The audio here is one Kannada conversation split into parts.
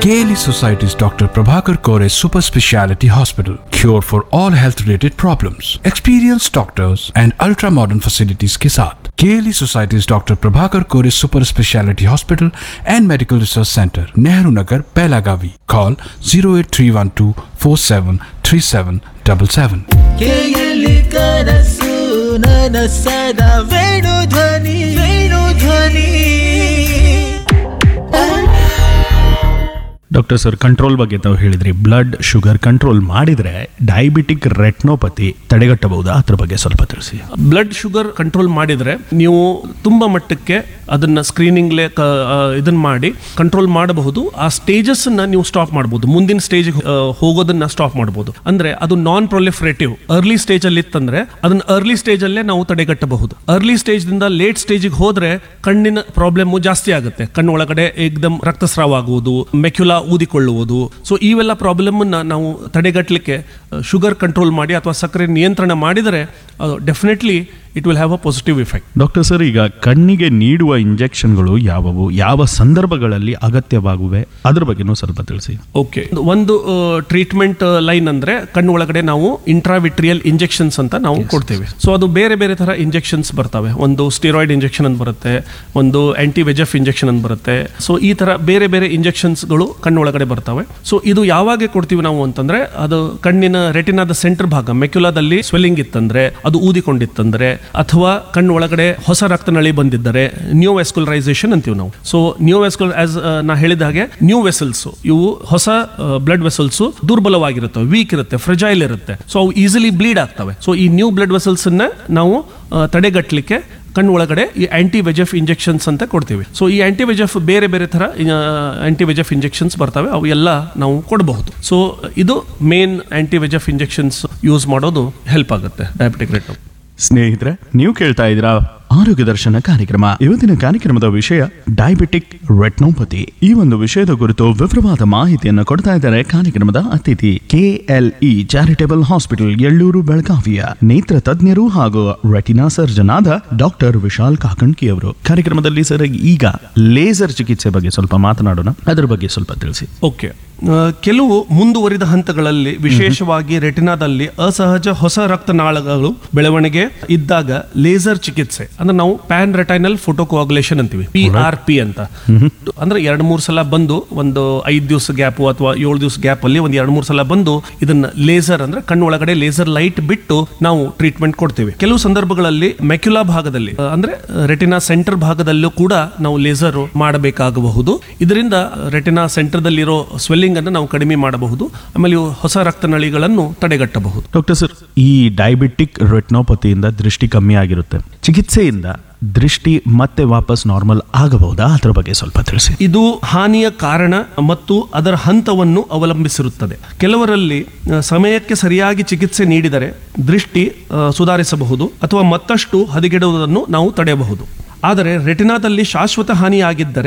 KLE Society's Dr. Prabhakar Kore Super Speciality Hospital. Cure for all health related problems. Experienced doctors and ultra modern facilities के साथ KLE Society's Dr. Prabhakar Kore Super Speciality Hospital and Medical Research Center, Nehru Nagar, Pelagavi. Call 08312 473777. ಕೇಯಲಿ ಕನಸು ನನಸದ ವೇಣು ಧ್ವನಿ ವೇಣು ಧ್ವನಿ ಡಾಕ್ಟರ್ ಸರ್ ಕಂಟ್ರೋಲ್ ಬಗ್ಗೆ ತಾವು ಹೇಳಿದ್ರಿ ಬ್ಲಡ್ ಶುಗರ್ ಕಂಟ್ರೋಲ್ ಮಾಡಿದ್ರೆ ಡಯಾಬಿಟಿಕ್ ರೆಟ್ನೋಪತಿ ತಡೆಗಟ್ಟಬಹುದಾ ಅದ್ರ ಬಗ್ಗೆ ಸ್ವಲ್ಪ ತಿಳಿಸಿ ಬ್ಲಡ್ ಶುಗರ್ ಕಂಟ್ರೋಲ್ ಮಾಡಿದ್ರೆ ನೀವು ತುಂಬಾ ಮಟ್ಟಕ್ಕೆ ಅದನ್ನ ಸ್ಕ್ರೀನಿಂಗ್ ಇದನ್ನ ಮಾಡಿ ಕಂಟ್ರೋಲ್ ಮಾಡಬಹುದು ಆ ಸ್ಟೇಜಸ್ ಅನ್ನ ನೀವು ಸ್ಟಾಪ್ ಮಾಡಬಹುದು ಮುಂದಿನ ಸ್ಟೇಜ್ ಹೋಗೋದನ್ನ ಸ್ಟಾಪ್ ಮಾಡಬಹುದು ಅಂದ್ರೆ ಅದು ನಾನ್ ಪ್ರೊಲಿಫರೇಟಿವ್ ಅರ್ಲಿ ಸ್ಟೇಜ್ ಅಲ್ಲಿ ಇತ್ತಂದ್ರೆ ಅದನ್ನ ಅರ್ಲಿ ಸ್ಟೇಜ್ ಅಲ್ಲೇ ನಾವು ತಡೆಗಟ್ಟಬಹುದು ಅರ್ಲಿ ಸ್ಟೇಜ್ ದಿಂದ ಲೇಟ್ ಸ್ಟೇಜಿಗೆ ಹೋದ್ರೆ ಕಣ್ಣಿನ ಪ್ರಾಬ್ಲಮ್ ಜಾಸ್ತಿ ಆಗುತ್ತೆ ಕಣ್ಣು ಒಳಗಡೆ ಏಕ್ದಮ್ ರಕ್ತಸ್ರಾವ ಆಗುವುದು ಮೆಕ್ಯುಲಾ ಊದಿಕೊಳ್ಳುವುದು ಸೊ ಇವೆಲ್ಲ ಪ್ರಾಬ್ಲಮ್ ನಾವು ತಡೆಗಟ್ಟಲಿಕ್ಕೆ ಶುಗರ್ ಕಂಟ್ರೋಲ್ ಮಾಡಿ ಅಥವಾ ಸಕ್ಕರೆ ನಿಯಂತ್ರಣ ಮಾಡಿದರೆ definitely it will have a positive effect doctor sir ಈಗ ಕಣ್ಣಿಗೆ ನೀಡುವ ಇಂಜೆಕ್ಷನ್ಗಳು ಯಾವುವು ಯಾವ ಸಂದರ್ಭಗಳಲ್ಲಿ ಅಗತ್ಯವಾಗುವೆ ಅದ್ರ ಬಗ್ಗೆನೂ ಸ್ವಲ್ಪ ತಿಳಿಸಿ ಓಕೆ ಒಂದು ಟ್ರೀಟ್ಮೆಂಟ್ ಲೈನ್ ಅಂದ್ರೆ ಕಣ್ಣು ಒಳಗಡೆ ನಾವು ಇಂಟ್ರಾವಿಟ್ರಿಯಲ್ ಇಂಜೆಕ್ಷನ್ಸ್ ಅಂತ ನಾವು ಕೊಡ್ತೇವೆ ಸೊ ಅದು ಬೇರೆ ಬೇರೆ ತರ ಇಂಜೆಕ್ಷನ್ಸ್ ಬರ್ತವೆ ಒಂದು ಸ್ಟಿರಾಯ್ಡ್ ಇಂಜೆಕ್ಷನ್ ಅಂತ ಬರುತ್ತೆ ಒಂದು ಆಂಟಿ ವೆಜೆಫ್ ಇಂಜೆಕ್ಷನ್ ಅಂತ ಬರುತ್ತೆ ಸೊ ಈ ತರ ಬೇರೆ ಬೇರೆ ಇಂಜೆಕ್ಷನ್ಸ್ಗಳು ಕಣ್ಣು ಒಳಗಡೆ ಬರ್ತವೆ ಸೊ ಇದು ಯಾವಾಗ ಕೊಡ್ತೀವಿ ನಾವು ಅಂತಂದ್ರೆ ಅದು ಕಣ್ಣಿನ ರೆಟಿನಾದ ಸೆಂಟರ್ ಭಾಗ ಮೆಕ್ಯುಲಾದಲ್ಲಿ ಸ್ವೆಲ್ಲಿಂಗ್ ಇತ್ತಂದ್ರೆ ಅದು ಊದಿಕೊಂಡಿತ್ತಂದ್ರೆ ಅಥವಾ ಕಣ್ಣು ಒಳಗಡೆ ಹೊಸ ರಕ್ತನಳಿ ಬಂದಿದ್ದರೆ ನ್ಯೂ ವೆಸ್ಕುಲರೈಸೇಷನ್ ಅಂತೀವಿ ನಾವು ಸೊ ನ್ಯೂ ವೆಸ್ಕುಲರ್ ಆಸ್ ನಾ ಹೇಳಿದ ಹಾಗೆ ನ್ಯೂ ವೆಸಲ್ಸ್ ಇವು ಹೊಸ ಬ್ಲಡ್ ವೆಸಲ್ಸ್ ದುರ್ಬಲವಾಗಿರುತ್ತವೆ ವೀಕ್ ಇರುತ್ತೆ ಫ್ರೆಜೈಲ್ ಇರುತ್ತೆ ಸೊ ಅವು ಈಸಿಲಿ ಬ್ಲೀಡ್ ಆಗ್ತವೆ ಸೊ ಈ ನ್ಯೂ ಬ್ಲಡ್ ವೆಸಲ್ಸ್ ಅನ್ನ ನಾವು ಆ, ತಡೆಗಟ್ಟಲಿಕ್ಕೆ ಕಣ್ಣು ಒಳಗಡೆ ಈ ಆಂಟಿ ವೆಜೆಫ್ ಇಂಜೆಕ್ಷನ್ಸ್ ಅಂತ ಕೊಡ್ತೀವಿ ಸೊ ಈ ಆಂಟಿ ವೆಜೆಫ್ ಬೇರೆ ಬೇರೆ ತರ ಆಂಟಿ ವೆಜೆಫ್ ಇಂಜೆಕ್ಷನ್ಸ್ ಬರ್ತವೆ ಅವು ಎಲ್ಲ ನಾವು ಕೊಡಬಹುದು ಸೊ ಇದು main anti VEGF injections use ಮಾಡೋದು ಹೆಲ್ಪ್ ಆಗುತ್ತೆ ಡಯಾಬಿಟಿಕ್ ರೆಟ್ ಸ್ನೇಹಿತರೆ ನೀವು ಕೇಳ್ತಾ ಇದ್ದೀರಾ ಆರೋಗ್ಯ ದರ್ಶನ ಕಾರ್ಯಕ್ರಮ ಇವತ್ತಿನ ಕಾರ್ಯಕ್ರಮದ ವಿಷಯ ಡಯಾಬಿಟಿಕ್ ರೆಟ್ನೋಪತಿ ಈ ಒಂದು ವಿಷಯದ ಕುರಿತು ವಿವರವಾದ ಮಾಹಿತಿಯನ್ನು ಕೊಡ್ತಾ ಇದ್ದಾರೆ ಕಾರ್ಯಕ್ರಮದ ಅತಿಥಿ ಕೆಎಲ್ಇ ಚಾರಿಟೇಬಲ್ ಹಾಸ್ಪಿಟಲ್ ಎಳ್ಳೂರು ಬೆಳಗಾವಿಯ ನೇತ್ರ ತಜ್ಞರು ಹಾಗೂ ರೆಟಿನಾ ಸರ್ಜನ್ ಆದ ಡಾಕ್ಟರ್ ವಿಶಾಲ್ ಕಾಕಣ್ಕಿ ಅವರು ಕಾರ್ಯಕ್ರಮದಲ್ಲಿ ಸರ್ ಈಗ ಲೇಸರ್ ಚಿಕಿತ್ಸೆ ಬಗ್ಗೆ ಸ್ವಲ್ಪ ಮಾತನಾಡೋಣ ಅದರ ಬಗ್ಗೆ ಸ್ವಲ್ಪ ತಿಳಿಸಿ ಓಕೆ ಆ, ಕೆಲವು ಮುಂದುವರಿದ ಹಂತಗಳಲ್ಲಿ ವಿಶೇಷವಾಗಿ ರೆಟಿನಾದಲ್ಲಿ ಅಸಹಜ ಹೊಸ ರಕ್ತನಾಳಗಳು ಬೆಳವಣಿಗೆ ಇದ್ದಾಗ ಲೇಸರ್ ಚಿಕಿತ್ಸೆ ಅಂದ್ರೆ ನಾವು ಪ್ಯಾನ್ ರೆಟೈನಲ್ ಫೋಟೋಕೋಆಗುಲೇಷನ್ ಅಂತೀವಿ ಪಿ ಆರ್ ಪಿ ಅಂತ ಅಂದ್ರೆ ಎರಡ್ ಮೂರ್ ಸಲ ಬಂದು ಒಂದು ಐದ್ ದಿವಸ ಗ್ಯಾಪ್ ಅಥವಾ ಏಳು ದಿವಸ ಗ್ಯಾಪ್ ಅಲ್ಲಿ ಒಂದ್ ಎರಡ್ ಮೂರ್ ಸಲ ಬಂದು ಇದನ್ನ ಲೇಸರ್ ಅಂದ್ರೆ ಕಣ್ಣು ಒಳಗಡೆ ಲೇಸರ್ ಲೈಟ್ ಬಿಟ್ಟು ನಾವು ಟ್ರೀಟ್ಮೆಂಟ್ ಕೊಡ್ತೇವೆ ಕೆಲವು ಸಂದರ್ಭಗಳಲ್ಲಿ ಮೆಕ್ಯುಲಾ ಭಾಗದಲ್ಲಿ ಆ, ಅಂದ್ರೆ ರೆಟಿನಾ ಸೆಂಟರ್ ಭಾಗದಲ್ಲೂ ಕೂಡ ನಾವು ಲೇಸರ್ ಮಾಡಬೇಕಾಗಬಹುದು ಇದರಿಂದ ರೆಟಿನಾ ಸೆಂಟರ್ ದಲ್ಲಿರೋ ಸ್ವೆಲ್ಲಿಂಗ್ ಅನ್ನು ನಾವು ಕಡಿಮೆ ಮಾಡಬಹುದು ಆಮೇಲೆ ಇವು ಹೊಸ ರಕ್ತನಳಿಗಳನ್ನು ತಡೆಗಟ್ಟಬಹುದು ಡಾಕ್ಟರ್ ಸರ್ ಈ ಡಯಾಬಿಟಿಕ್ ರೆಟ್ನೋಪತಿಯಿಂದ ದೃಷ್ಟಿ ಕಮ್ಮಿ ಆಗಿರುತ್ತೆ ಚಿಕಿತ್ಸೆಯಿಂದ ದೃಷ್ಟಿ ಮತ್ತೆ ವಾಪಸ್ ನಾರ್ಮಲ್ ಆಗಬಹುದಾ ಅದ್ರ ಬಗ್ಗೆ ಸ್ವಲ್ಪ ತಿಳಿಸಿ ಇದು ಹಾನಿಯ ಕಾರಣ ಮತ್ತು ಅದರ ಹಂತವನ್ನು ಅವಲಂಬಿಸಿರುತ್ತದೆ ಕೆಲವರಲ್ಲಿ ಆ, ಸಮಯಕ್ಕೆ ಸರಿಯಾಗಿ ಚಿಕಿತ್ಸೆ ನೀಡಿದರೆ ದೃಷ್ಟಿ ಆ, ಸುಧಾರಿಸಬಹುದು ಅಥವಾ ಮತ್ತಷ್ಟು ಹದಗೆಡುವುದನ್ನು ನಾವು ತಡೆಯಬಹುದು ಆದರೆ ರೆಟಿನಾದಲ್ಲಿ ಶಾಶ್ವತ ಹಾನಿಯಾಗಿದ್ದರೆ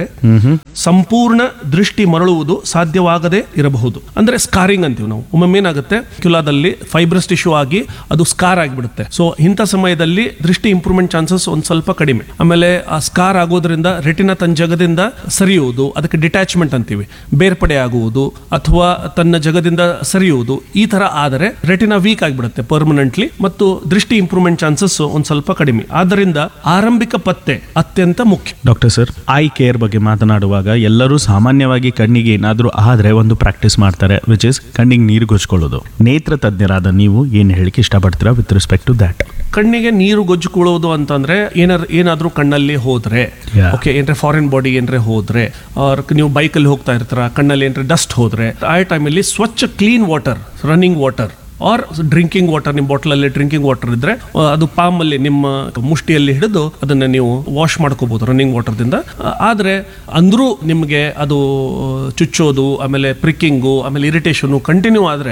ಸಂಪೂರ್ಣ ದೃಷ್ಟಿ ಮರಳುವುದು ಸಾಧ್ಯವಾಗದೇ ಇರಬಹುದು ಅಂದ್ರೆ ಸ್ಕಾರಿಂಗ್ ಅಂತೀವಿ ನಾವು ಒಮ್ಮೊಮ್ಮೆ ಏನಾಗುತ್ತೆ ಕ್ಯುಲಾದಲ್ಲಿ ಫೈಬ್ರಸ್ ಟಿಶ್ಯೂ ಆಗಿ ಅದು ಸ್ಕಾರ್ ಆಗಿಬಿಡುತ್ತೆ ಸೊ ಇಂಥ ಸಮಯದಲ್ಲಿ ದೃಷ್ಟಿ ಇಂಪ್ರೂವ್ಮೆಂಟ್ ಚಾನ್ಸಸ್ ಒಂದ್ ಸ್ವಲ್ಪ ಕಡಿಮೆ ಆಮೇಲೆ ಆ ಸ್ಕಾರ್ ಆಗೋದ್ರಿಂದ ರೆಟಿನಾ ತನ್ನ ಜಗದಿಂದ ಸರಿಯುವುದು ಅದಕ್ಕೆ ಡಿಟ್ಯಾಚ್ಮೆಂಟ್ ಅಂತೀವಿ ಬೇರ್ಪಡೆ ಆಗುವುದು ಅಥವಾ ತನ್ನ ಜಗದಿಂದ ಸರಿಯುವುದು ಈ ತರ ಆದರೆ ರೆಟಿನಾ ವೀಕ್ ಆಗಿಬಿಡುತ್ತೆ ಪರ್ಮನೆಂಟ್ಲಿ ಮತ್ತು ದೃಷ್ಟಿ ಇಂಪ್ರೂವ್ಮೆಂಟ್ ಚಾನ್ಸಸ್ ಒಂದ್ ಸ್ವಲ್ಪ ಕಡಿಮೆ ಆದ್ದರಿಂದ ಆರಂಭಿಕ ಪತ್ತೆ ಅತ್ಯಂತ ಮುಖ್ಯ ಡಾಕ್ಟರ್ ಸರ್ ಐ ಕೇರ್ ಬಗ್ಗೆ ಮಾತನಾಡುವಾಗ ಎಲ್ಲರೂ ಸಾಮಾನ್ಯವಾಗಿ ಕಣ್ಣಿಗೆ ಏನಾದರೂ ಆದ್ರೆ ಒಂದು ಪ್ರಾಕ್ಟೀಸ್ ಮಾಡ್ತಾರೆ ವಿಚ್ ಇಸ್ ಕಣ್ಣಿಗೆ ನೀರು ಗೊಜ್ಕೊಳ್ಳೋದು ನೇತ್ರ ತಜ್ಞರಾದ ನೀವು ಏನು ಹೇಳಿಕೆ ಇಷ್ಟಪಡ್ತೀರಾ ವಿತ್ ರೆಸ್ಪೆಕ್ಟ್ ಟು ದ್ಯಾಟ್ ಕಣ್ಣಿಗೆ ನೀರು ಗೊಜ್ಜುಕೊಳ್ಳೋದು ಅಂತಂದ್ರೆ ಏನಾರ ಏನಾದ್ರೂ ಕಣ್ಣಲ್ಲಿ ಹೋದ್ರೆ Yeah. ಓಕೆ ಏನ್ರೆ ಫಾರಿನ್ ಬಾಡಿ ಏನ್ರೆ ಹೋದ್ರೆ ಆರ್ ನೀವು ಬೈಕಲ್ಲಿ ಹೋಗ್ತಾ ಇರ್ತಾರ ಕಣ್ಣಲ್ಲಿ ಏನ್ರೆ ಡಸ್ಟ್ ಹೋದ್ರೆ ಆ ಟೈಮಲ್ಲಿ ಸ್ವಚ್ಛ clean water running water or drinking water ನಿಮ್ಮ ಬಾಟ್ಲಲ್ಲಿ ಡ್ರಿಂಕಿಂಗ್ ವಾಟರ್ ಇದ್ರೆ ಆ, ಅದು palm ಅಲ್ಲಿ ನಿಮ್ಮ ಮುಷ್ಟಿಯಲ್ಲಿ ಹಿಡಿದು ಅದನ್ನ ನೀವು ವಾಶ್ ಮಾಡ್ಕೋಬಹುದು ರನ್ನಿಂಗ್ ವಾಟರ್ದಿಂದ ಆದ್ರೆ ಅಂದ್ರೂ ನಿಮಗೆ ಅದು ಚುಚ್ಚೋದು ಆಮೇಲೆ ಪ್ರಿಕ್ಕಿಂಗು ಆಮೇಲೆ ಇರಿಟೇಷನು ಕಂಟಿನ್ಯೂ ಆದ್ರೆ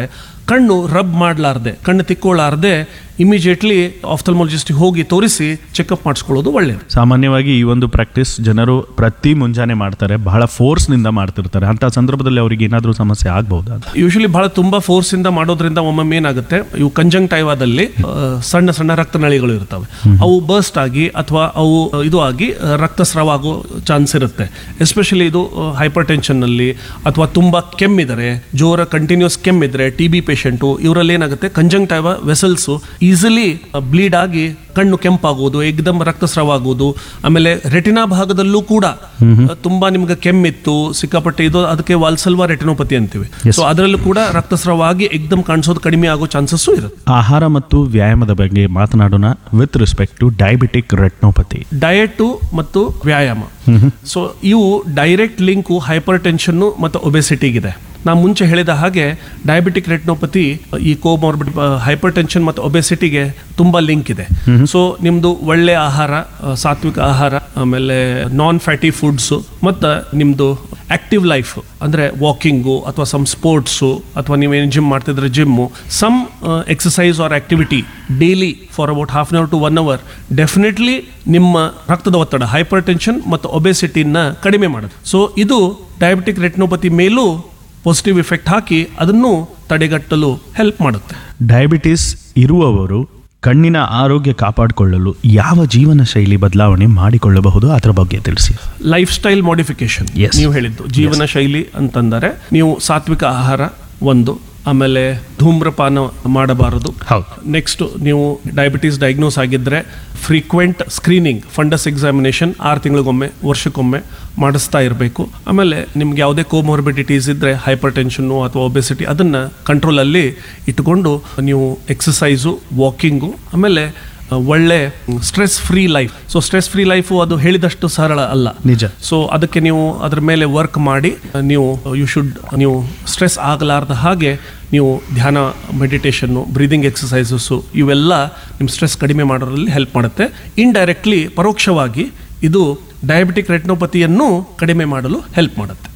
ಕಣ್ಣು ರಬ್ ಮಾಡಲಾರ್ದೆ ಕಣ್ಣು ತಿಕ್ಕೊಳ್ಳಾರ್ದೆ ಇಮಿಡಿಯೇಟ್ಲಿ ಆಫ್ಥಲ್ಮಾಲಜಿಸ್ಟಿಗೆ ಹೋಗಿ ತೋರಿಸಿ ಚೆಕಪ್ ಮಾಡಿಸ್ಕೊಳ್ಳೋದು ಒಳ್ಳೆಯದು ಸಾಮಾನ್ಯವಾಗಿ ಈ ಒಂದು ಪ್ರಾಕ್ಟೀಸ್ ಜನರು ಪ್ರತಿ ಮುಂಜಾನೆ ಮಾಡ್ತಾರೆ ಬಹಳ ಫೋರ್ಸ್ ನಿಂದ ಮಾಡ್ತಿರ್ತಾರೆ ಅಂತ ಸಂದರ್ಭದಲ್ಲಿ ಅವರಿಗೆ ಏನಾದರೂ ಸಮಸ್ಯೆ ಆಗಬಹುದಾ ಯೂಶಲಿ ಬಹಳ ತುಂಬಾ ಫೋರ್ಸ್ ಇಂದ ಮಾಡೋದ್ರಿಂದ ಒಮ್ಮೊಮ್ಮೆ ಏನಾಗುತ್ತೆ ಇವು ಕಂಜಂಕ್ಟೈವಾದಲ್ಲಿ ಆ, ಸಣ್ಣ ಸಣ್ಣ ರಕ್ತನಳಿಗಳು ಇರ್ತವೆ ಅವು ಬರ್ಸ್ಟ್ ಆಗಿ ಅಥವಾ ಅವು ಆ, ಇದು ಆಗಿ ಆ, ರಕ್ತಸ್ರಾವ ಆಗೋ ಚಾನ್ಸ್ ಇರುತ್ತೆ ಎಸ್ಪೆಷಲಿ ಇದು ಹೈಪರ್ ಟೆನ್ಷನ್ ನಲ್ಲಿ ಅಥವಾ ತುಂಬಾ ಕೆಮ್ಮಿದರೆ ಜೋರ ಕಂಟಿನ್ಯೂಸ್ ಕೆಮ್ಮಿದ್ರೆ ಟಿ ಬಿ ಪೇಷಂಟು ಇವರಲ್ಲಿ ಏನಾಗುತ್ತೆ ಕಂಜಂಕ್ಟೈವ ವೆಸಲ್ಸ್ ಈಸಿಲಿ ಬ್ಲೀಡ್ ಆಗಿ ಕಣ್ಣು ಕೆಂಪಾಗುವುದು ಏಕದಮ್ ರಕ್ತಸ್ರಾವ ಆಗುವುದು ಆಮೇಲೆ ರೆಟಿನಾ ಭಾಗದಲ್ಲೂ ಕೂಡ ಆ, ತುಂಬಾ ನಿಮ್ಗೆ ಕೆಮ್ಮಿತ್ತು ಸಿಕ್ಕಾಪಟ್ಟೆ ಇದು ಅದಕ್ಕೆ ವಾಲ್ಸಲ್ವಾ ರೆಟಿನೋಪತಿ ಅಂತೀವಿ ಸೊ ಅದರಲ್ಲೂ ಕೂಡ ರಕ್ತಸ್ರಾವ ಆಗಿ ಏಕದಮ್ ಕಾಣಿಸೋದು ಕಡಿಮೆ ಆಗೋ ಚಾನ್ಸಸ್ಸು ಇರುತ್ತೆ ಆಹಾರ ಮತ್ತು ವ್ಯಾಯಾಮದ ಬಗ್ಗೆ ಮಾತನಾಡೋಣ with respect to diabetic retinopathy diet ಮತ್ತು ವ್ಯಾಯಾಮ ಸೊ ಇವು ಡೈರೆಕ್ಟ್ ಲಿಂಕು ಹೈಪರ್ ಟೆನ್ಷನ್ನು ಮತ್ತು ಒಬೆಸಿಟಿಗಿದೆ ನಾ ಮುಂಚೆ ಹೇಳಿದ ಹಾಗೆ ಡಯಾಬಿಟಿಕ್ ರೆಟ್ನೋಪತಿ ಈ ಕೋಮಾರ್ಬಿಡ್ ಹೈಪರ್ ಟೆನ್ಷನ್ ಮತ್ತು ಒಬೆಸಿಟಿಗೆ ತುಂಬಾ ಲಿಂಕ್ ಇದೆ ಸೊ ನಿಮ್ದು ಒಳ್ಳೆ ಆಹಾರ ಆ, ಸಾತ್ವಿಕ ಆಹಾರ ಆಮೇಲೆ ನಾನ್ ಫ್ಯಾಟಿ ಫುಡ್ಸು ಮತ್ತು ನಿಮ್ದು ಆಕ್ಟಿವ್ ಲೈಫ್ ಅಂದ್ರೆ ವಾಕಿಂಗು ಅಥವಾ ಸಮ್ ಸ್ಪೋರ್ಟ್ಸು ಅಥವಾ ನೀವೇನು ಜಿಮ್ ಮಾಡ್ತಿದ್ರೆ gym some exercise or activity daily for about half an hour to one hour definitely ನಿಮ್ಮ ರಕ್ತದ ಒತ್ತಡ ಹೈಪರ್ ಟೆನ್ಷನ್ ಮತ್ತು ಒಬೆಸಿಟಿನ ಕಡಿಮೆ ಮಾಡುತ್ತೆ ಸೊ ಇದು ಡಯಾಬಿಟಿಕ್ ರೆಟ್ನೋಪತಿ ಮೇಲೂ ಪಾಸಿಟಿವ್ ಇಫೆಕ್ಟ್ ಹಾಕಿ ಅದನ್ನು ತಡೆಗಟ್ಟಲು ಹೆಲ್ಪ್ ಮಾಡುತ್ತೆ ಡಯಾಬಿಟಿಸ್ ಇರುವವರು ಕಣ್ಣಿನ ಆರೋಗ್ಯ ಕಾಪಾಡಿಕೊಳ್ಳಲು ಯಾವ ಜೀವನ ಶೈಲಿ ಬದಲಾವಣೆ ಮಾಡಿಕೊಳ್ಳಬಹುದು ಅದರ ಬಗ್ಗೆ ತಿಳಿಸಿ ಲೈಫ್ ಸ್ಟೈಲ್ ಮಾಡಿಫಿಕೇಶನ್ Yes. ನೀವು ಹೇಳಿದ್ದು ಜೀವನ ಶೈಲಿ ಅಂತಂದರೆ ನೀವು ಸಾತ್ವಿಕ ಆಹಾರ ಒಂದು ಆಮೇಲೆ ಧೂಮ್ರಪಾನ ಮಾಡಬಾರದು ಹೌದು. ನೆಕ್ಸ್ಟ್ ನೀವು ಡಯಾಬಿಟೀಸ್ ಡಯಾಗ್ನೋಸ್ ಆಗಿದ್ರೆ ಫ್ರೀಕ್ವೆಂಟ್ ಸ್ಕ್ರೀನಿಂಗ್ ಫಂಡಸ್ ಎಕ್ಸಾಮಿನೇಷನ್ ಆರು ತಿಂಗಳಿಗೊಮ್ಮೆ ವರ್ಷಕ್ಕೊಮ್ಮೆ ಮಾಡಿಸ್ತಾ ಇರಬೇಕು ಆಮೇಲೆ ನಿಮ್ಗೆ ಯಾವುದೇ ಕೋಮೋರ್ಬಿಡಿಟೀಸ್ ಇದ್ದರೆ ಹೈಪರ್ ಟೆನ್ಷನ್ನು ಅಥವಾ ಒಬೆಸಿಟಿ ಅದನ್ನು ಕಂಟ್ರೋಲಲ್ಲಿ ಇಟ್ಕೊಂಡು ನೀವು ಎಕ್ಸಸೈಸು ವಾಕಿಂಗು ಆಮೇಲೆ ಆ, ಒಳ್ಳೆ stress free life so stress free life ಅದು ಹೇಳಿದಷ್ಟು ಸರಳ ಅಲ್ಲ ನಿಜ. ಸೊ ಅದಕ್ಕೆ ನೀವು ಅದ್ರ ಮೇಲೆ ವರ್ಕ್ ಮಾಡಿ ನೀವು ಯು ಶುಡ್ ನೀವು ಸ್ಟ್ರೆಸ್ ಆಗಲಾರ್ದ ಹಾಗೆ ನೀವು ಧ್ಯಾನ ಮೆಡಿಟೇಷನ್ನು ಬ್ರೀದಿಂಗ್ ಎಕ್ಸಸೈಸಸ್ಸು ಇವೆಲ್ಲ ನಿಮ್ಮ ಸ್ಟ್ರೆಸ್ ಕಡಿಮೆ ಮಾಡೋದ್ರಲ್ಲಿ ಹೆಲ್ಪ್ ಮಾಡುತ್ತೆ ಇಂಡೈರೆಕ್ಟ್ಲಿ ಪರೋಕ್ಷವಾಗಿ ಇದು ಡಯಾಬಿಟಿಕ್ ರೆಟ್ನೋಪತಿಯನ್ನು ಕಡಿಮೆ ಮಾಡಲು ಹೆಲ್ಪ್ ಮಾಡುತ್ತೆ